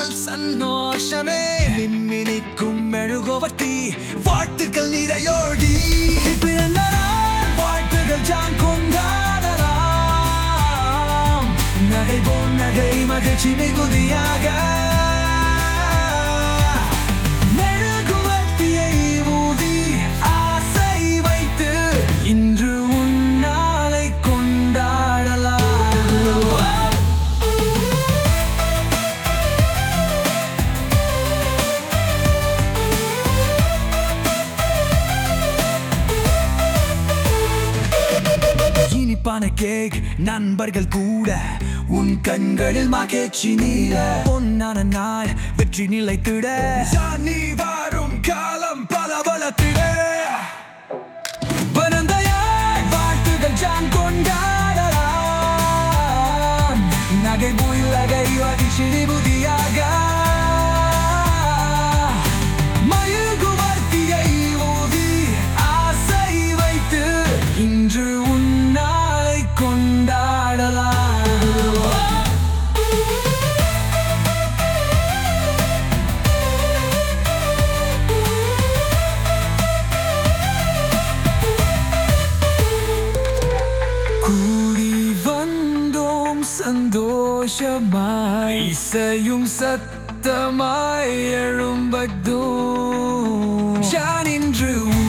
நாள் சந்தோஷமே மின்மினிக்கும் மெழுகுவர்த்தி வாழ்த்துக்கள் நிறையோடி பிறந்த நாள் வாழ்த்துக்கள் ஜான் கொண்டாடலாம் நகை போல் நகை மகிழ்ச்சி மிகுதியாக மெழுகுவர்த்தியை ஊதி ஆசை வைத்து இன்று உன்னாலை கொண்டாடலாம் இனிப்பான கேக் நண்பர்கள் கூட உன் கண்களில் மகிழ்ச்சி நீர பொன்னான நாள் வெற்றி நிலைத்திட நீ வாரும் காலம் பல பலத்திட பிறந்தையாய் வாழ்த்துகள் ஜான் கொண்டாடலாம் நகை முயலகை மகிழ்ச்சி நிபுதியாக மயங்குவர்த்தியை ஊதி ஆசை வைத்து இன்று உன்னாலை கொண்டாடலாம் கூடி வந்தோம் சந்தோஷமாய் இசையும் சத்தமாய் எழும்பதும் யான் இன்று